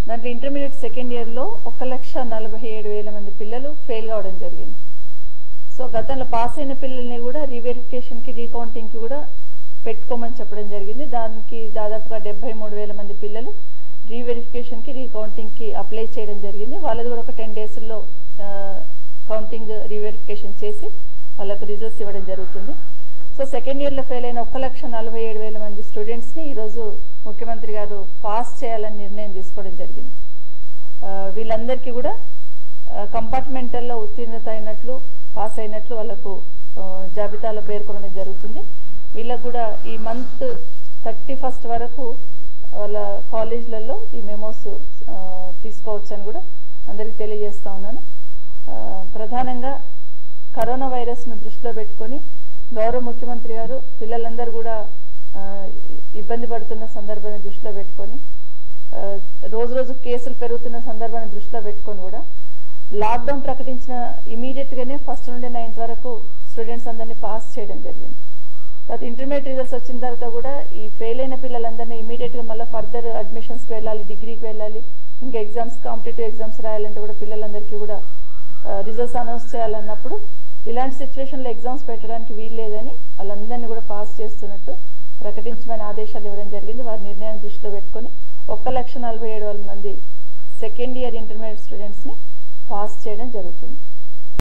దాంట్లో intermediate second ఇయర్లో ఒక లక్ష నలభై ఏడు వేల మంది పిల్లలు ఫెయిల్ కావడం జరిగింది సో గతంలో పాస్ అయిన పిల్లల్ని కూడా రీవెరిఫికేషన్కి రీకౌంటింగ్కి కూడా పెట్టుకోమని చెప్పడం జరిగింది దానికి దాదాపుగా డెబ్బై మూడు వేల మంది పిల్లలు రీవెరిఫికేషన్కి రీకౌంటింగ్కి అప్లై చేయడం జరిగింది వాళ్ళది కూడా ఒక టెన్ డేస్లో కౌంటింగ్ రీవెరిఫికేషన్ చేసి వాళ్ళకు రిజల్ట్స్ ఇవ్వడం జరుగుతుంది సో సెకండ్ ఇయర్లో ఫెయిల్ అయిన ఒక లక్ష నలభై ఏడు వేల మంది స్టూడెంట్స్ని ఈరోజు ముఖ్యమంత్రి గారు పాస్ చేయాలని నిర్ణయం తీసుకోవడం జరిగింది ఆ, వీళ్ళందరికీ కూడా కంపార్ట్మెంటల్లో ఉత్తీర్ణత అయినట్లు పాస్ అయినట్లు వాళ్ళకు ఆ, జాబితాలో పేర్కొనడం జరుగుతుంది వీళ్ళకు కూడా ఈ మంత్ థర్టీ ఫస్ట్ వరకు వాళ్ళ కాలేజీలలో ఈ మెమోస్ తీసుకోవచ్చు అని కూడా అందరికీ తెలియజేస్తా ఉన్నాను ఆ, ప్రధానంగా కరోనా వైరస్ను దృష్టిలో పెట్టుకొని గౌరవ ముఖ్యమంత్రి గారు పిల్లలందరూ కూడా ఆ, ఇబ్బంది పడుతున్న సందర్భాన్ని దృష్టిలో పెట్టుకొని ఆ, రోజు రోజు కేసులు పెరుగుతున్న సందర్భాన్ని దృష్టిలో పెట్టుకొని కూడా లాక్డౌన్ ప్రకటించిన ఇమీడియట్ గానే ఫస్ట్ నుండి నైన్త్ వరకు స్టూడెంట్స్ అందరినీ పాస్ చేయడం జరిగింది తర్వాత ఇంటర్మీడియట్ రిజల్ట్స్ వచ్చిన తర్వాత కూడా ఈ ఫెయిల్ అయిన పిల్లలందరినీ ఇమీడియట్ గా మళ్ళీ ఫర్దర్ అడ్మిషన్స్కి వెళ్ళాలి డిగ్రీకి వెళ్ళాలి ఇంకా ఎగ్జామ్స్ కాంపిటేటివ్ ఎగ్జామ్స్ రాయాలంటే కూడా పిల్లలందరికీ కూడా రిజల్ట్స్ అనౌన్స్ చేయాలన్నప్పుడు ఇలాంటి సిచ్యువేషన్లో ఎగ్జామ్స్ పెట్టడానికి వీలు లేదని వాళ్ళందరినీ కూడా పాస్ చేస్తున్నట్టు ప్రకటించమని ఆదేశాలు ఇవ్వడం జరిగింది వారి నిర్ణయాన్ని దృష్టిలో పెట్టుకొని ఒక్క లక్ష నలభై ఏడు వేల మంది సెకండ్ ఇయర్ ఇంటర్మీడియట్ స్టూడెంట్స్ని పాస్ చేయడం జరుగుతుంది